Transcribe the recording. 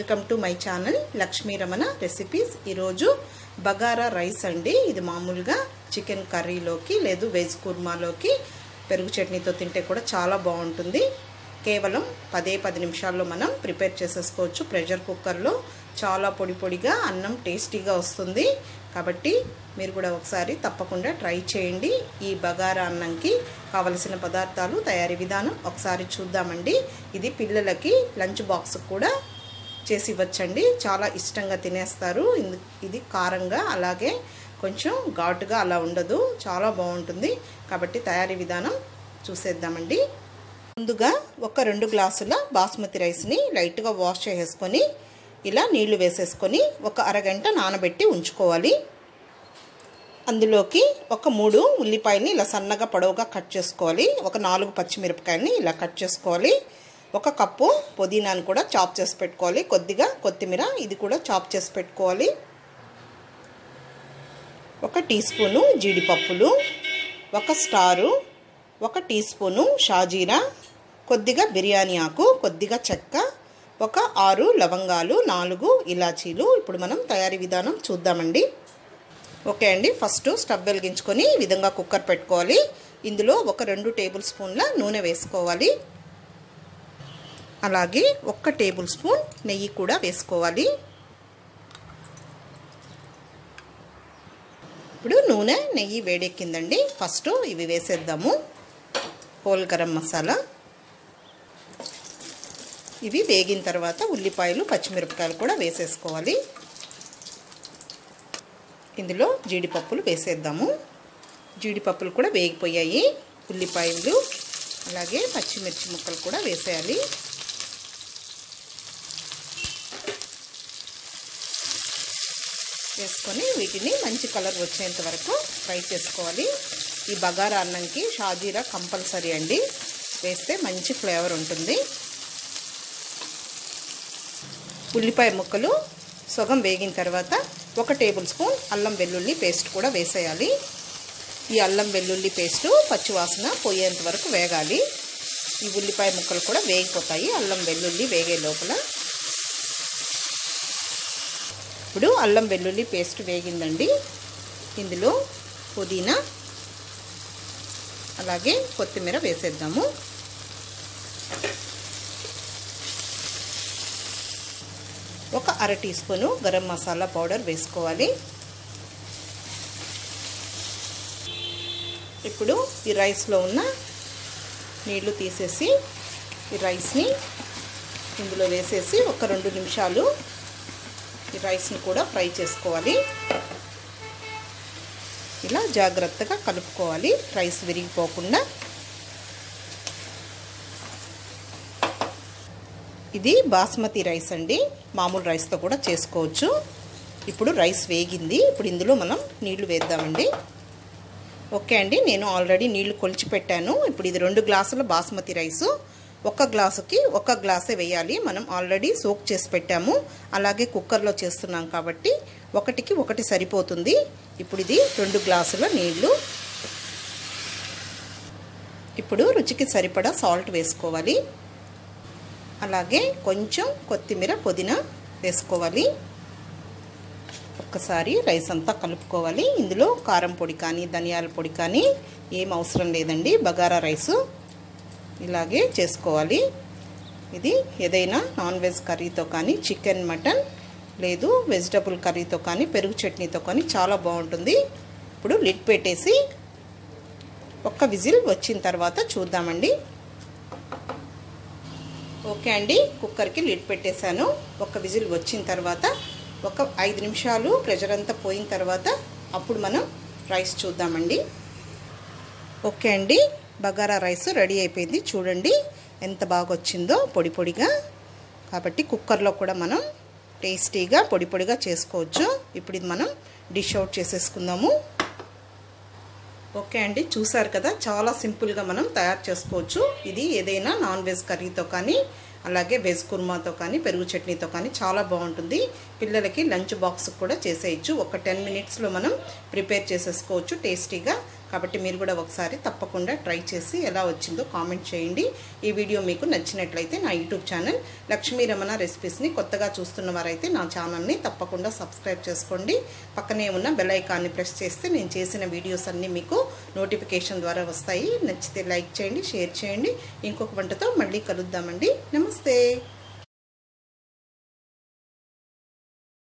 welcome to my channel Lakshmi Ramana recipes ఈరోజు bagara rice అండి ఇది మామూలుగా చికెన్ కర్రీలోకి లేదు వెజ్ కుర్మాలోకి పెరుగు చట్నీతో తింటే కూడా చాలా బాగుంటుంది కేవలం పదే పది నిమిషాల్లో మనం ప్రిపేర్ చేసేసుకోవచ్చు ప్రెషర్ కుక్కర్లో చాలా పొడి పొడిగా అన్నం టేస్టీగా వస్తుంది కాబట్టి మీరు కూడా ఒకసారి తప్పకుండా ట్రై చేయండి ఈ బగారా అన్నంకి కావలసిన పదార్థాలు తయారీ విధానం ఒకసారి చూద్దామండి ఇది పిల్లలకి లంచ్ బాక్స్ కూడా చేసి ఇవ్వచ్చండి చాలా ఇష్టంగా తినేస్తారు ఇది కారంగా అలాగే కొంచెం ఘాటుగా అలా ఉండదు చాలా బాగుంటుంది కాబట్టి తయారీ విధానం చూసేద్దామండి ముందుగా ఒక రెండు గ్లాసుల బాస్మతి రైస్ని లైట్గా వాష్ చేసేసుకొని ఇలా నీళ్లు వేసేసుకొని ఒక అరగంట నానబెట్టి ఉంచుకోవాలి అందులోకి ఒక మూడు ఉల్లిపాయలని ఇలా సన్నగా పొడవుగా కట్ చేసుకోవాలి ఒక నాలుగు పచ్చిమిరపకాయలని ఇలా కట్ చేసుకోవాలి ఒక కప్పు పుదీనాను కూడా చాప్ చేసి పెట్టుకోవాలి కొద్దిగా కొత్తిమీర ఇది కూడా చాప్ చేసి పెట్టుకోవాలి ఒక టీ స్పూను జీడిపప్పులు ఒక స్టారు ఒక టీ స్పూను షాజీరా కొద్దిగా బిర్యానీ ఆకు కొద్దిగా చెక్క ఒక ఆరు లవంగాలు నాలుగు ఇలాచీలు ఇప్పుడు మనం తయారీ విధానం చూద్దామండి ఓకే అండి ఫస్ట్ స్టవ్ వెలిగించుకొని ఈ విధంగా కుక్కర్ పెట్టుకోవాలి ఇందులో ఒక రెండు టేబుల్ స్పూన్ల నూనె వేసుకోవాలి అలాగే ఒక్క టేబుల్ స్పూన్ నెయ్యి కూడా వేసుకోవాలి ఇప్పుడు నూనె నెయ్యి వేడెక్కిందండి ఫస్ట్ ఇవి వేసేద్దాము హోల్ గరం మసాలా ఇవి వేగిన తర్వాత ఉల్లిపాయలు పచ్చిమిరపకాయలు కూడా వేసేసుకోవాలి ఇందులో జీడిపప్పులు వేసేద్దాము జీడిపప్పులు కూడా వేగిపోయాయి ఉల్లిపాయలు అలాగే పచ్చిమిర్చి ముక్కలు కూడా వేసేయాలి వేసుకొని వీటిని మంచి కలర్ వచ్చేంత వరకు ఫ్రై చేసుకోవాలి ఈ బగారా అన్నంకి షాజీరా కంపల్సరీ అండి వేస్తే మంచి ఫ్లేవర్ ఉంటుంది ఉల్లిపాయ ముక్కలు సగం వేగిన తర్వాత ఒక టేబుల్ స్పూన్ అల్లం వెల్లుల్లి పేస్ట్ కూడా వేసేయాలి ఈ అల్లం వెల్లుల్లి పేస్టు పచ్చివాసన పోయేంత వరకు వేగాలి ఈ ఉల్లిపాయ ముక్కలు కూడా వేగిపోతాయి అల్లం వెల్లుల్లి వేగే లోపల ఇప్పుడు అల్లం వెల్లుల్లి పేస్ట్ వేగిందండి ఇందులో పుదీనా అలాగే కొత్తిమీర వేసేద్దాము ఒక అర teaspoon garam masala powder వేసుకోవాలి ఇప్పుడు ఈ రైస్లో ఉన్న నీళ్లు తీసేసి ఈ రైస్ని ఇందులో వేసేసి ఒక రెండు నిమిషాలు ఈ రైస్ని కూడా ఫ్రై చేసుకోవాలి ఇలా జాగ్రత్తగా కలుపుకోవాలి రైస్ విరిగిపోకుండా ఇది బాస్మతి రైస్ అండి మామూలు రైస్తో కూడా చేసుకోవచ్చు ఇప్పుడు రైస్ వేగింది ఇప్పుడు ఇందులో మనం నీళ్లు వేద్దామండి ఓకే అండి నేను ఆల్రెడీ నీళ్లు కొలిచి పెట్టాను ఇప్పుడు ఇది రెండు గ్లాసుల బాస్మతి రైసు ఒక గ్లాసుకి ఒక గ్లాసే వేయాలి మనం ఆల్రెడీ సోక్ చేసి పెట్టాము అలాగే కుక్కర్లో చేస్తున్నాం కాబట్టి ఒకటికి ఒకటి సరిపోతుంది ఇప్పుడు ఇది రెండు గ్లాసుల నీళ్లు ఇప్పుడు రుచికి సరిపడా సాల్ట్ వేసుకోవాలి అలాగే కొంచెం కొత్తిమీర పుదీనా వేసుకోవాలి ఒక్కసారి రైస్ అంతా కలుపుకోవాలి ఇందులో కారం పొడి కానీ ధనియాల పొడి కానీ ఏం అవసరం లేదండి బగారా రైసు ఇలాగే చేసుకోవాలి ఇది ఏదైనా నాన్ వెజ్ కర్రీతో కానీ చికెన్ మటన్ లేదు వెజిటబుల్ కర్రీతో కానీ పెరుగు చట్నీతో కానీ చాలా బాగుంటుంది ఇప్పుడు లిడ్ పెట్టేసి ఒక్క విజిల్ వచ్చిన తర్వాత చూద్దామండి ఓకే అండి కుక్కర్కి లిడ్ పెట్టేశాను ఒక విజిల్ వచ్చిన తర్వాత ఒక ఐదు నిమిషాలు ప్రెషర్ అంతా పోయిన తర్వాత అప్పుడు మనం రైస్ చూద్దామండి ఓకే అండి బగారా రైస్ రెడీ అయిపోయింది చూడండి ఎంత బాగా వచ్చిందో పొడి పొడిగా కాబట్టి కుక్కర్లో కూడా మనం టేస్టీగా పొడి పొడిగా చేసుకోవచ్చు ఇప్పుడు ఇది మనం డిష్ అవుట్ చేసేసుకుందాము ఓకే అండి చూసారు కదా చాలా సింపుల్గా మనం తయారు చేసుకోవచ్చు ఇది ఏదైనా నాన్ వెజ్ కర్రీతో కానీ అలాగే వెజ్ కుర్మాతో కానీ పెరుగు చట్నీతో కానీ చాలా బాగుంటుంది పిల్లలకి లంచ్ బాక్స్ కూడా చేసేయచ్చు ఒక టెన్ మినిట్స్లో మనం ప్రిపేర్ చేసేసుకోవచ్చు టేస్టీగా కాబట్టి మీరు కూడా ఒకసారి తప్పకుండా ట్రై చేసి ఎలా వచ్చిందో కామెంట్ చేయండి ఈ వీడియో మీకు నచ్చినట్లయితే నా యూట్యూబ్ ఛానల్ లక్ష్మీ రమణ రెసిపీస్ని కొత్తగా చూస్తున్న వారైతే నా ఛానల్ని తప్పకుండా సబ్స్క్రైబ్ చేసుకోండి పక్కనే ఉన్న బెల్ ఐకాన్ని ప్రెస్ చేస్తే నేను చేసిన వీడియోస్ అన్నీ మీకు నోటిఫికేషన్ ద్వారా వస్తాయి నచ్చితే లైక్ చేయండి షేర్ చేయండి ఇంకొక వంటతో మళ్ళీ కలుద్దామండి నమస్తే